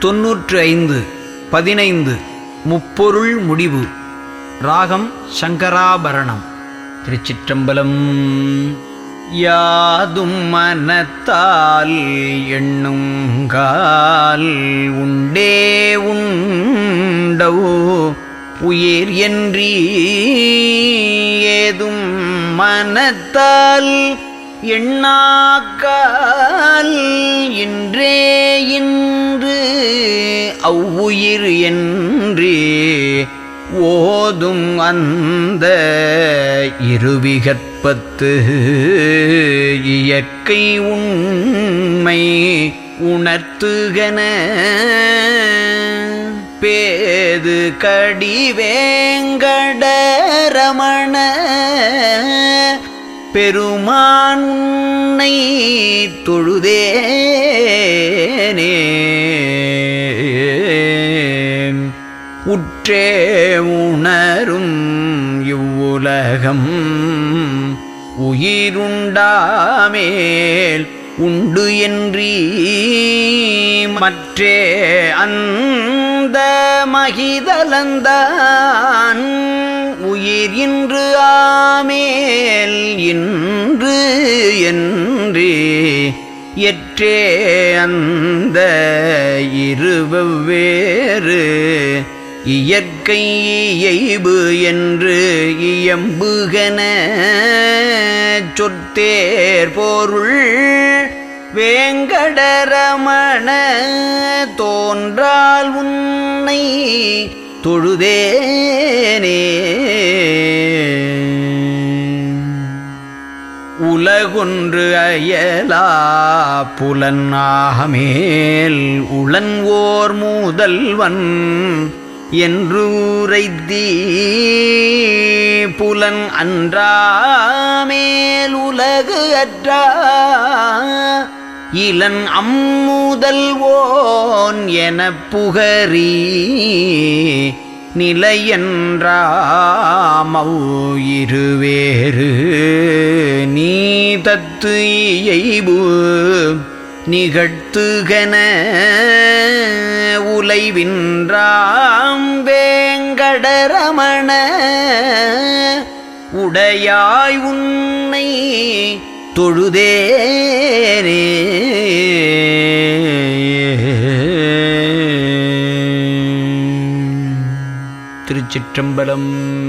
தொன்னூற்று ஐந்து பதினைந்து முப்பொருள் முடிவு ராகம் சங்கராபரணம் திருச்சிற்றம்பலம் யாதும் மனத்தால் எண்ணுங்கால் உண்டே உண்டவோ உயிர் என்றீ ஏதும் மனத்தால் எண்ணாக்கால் இன்றே இன்று அவ்வுயிர் என்றே ஓதும் அந்த இருவிகற்பத்து இயற்கை உண்மை உணர்த்துகன பேது கடிவேங்கடரமண பெருமான் உன்னை தொழுதேனே உற்றே உணரும் இவ்வுலகம் உயிருண்டாமேல் உண்டு என்றீ மற்றே அந்த மகிதலந்தான் உயிர் இன்று ஆமேல் இன்று என்றே எற்றே அந்த இருவவேறு இயற்கை இயைபு என்று இயம்புகன சொத்தேர் பொருள் வேங்கடரமண தோன்றால் உன்னை தொழுதேனே உலகொன்று அயலா புலனாகமேல் உளன் ஓர் மூதல்வன் என்று உரைத்தீ புலன் அன்றாமேல் உலகு அற்றா இளன் அம்முதல்வோன் எனப் புகரி நிலையன்றாமவ் இருவேறு நீ தத்து இயைபு நிகழ்த்துகன உலைவின்றாம் வேங்கடரமண உடையாய் உன்னை தொழுதேனே திருச்சிற்றம்பலம்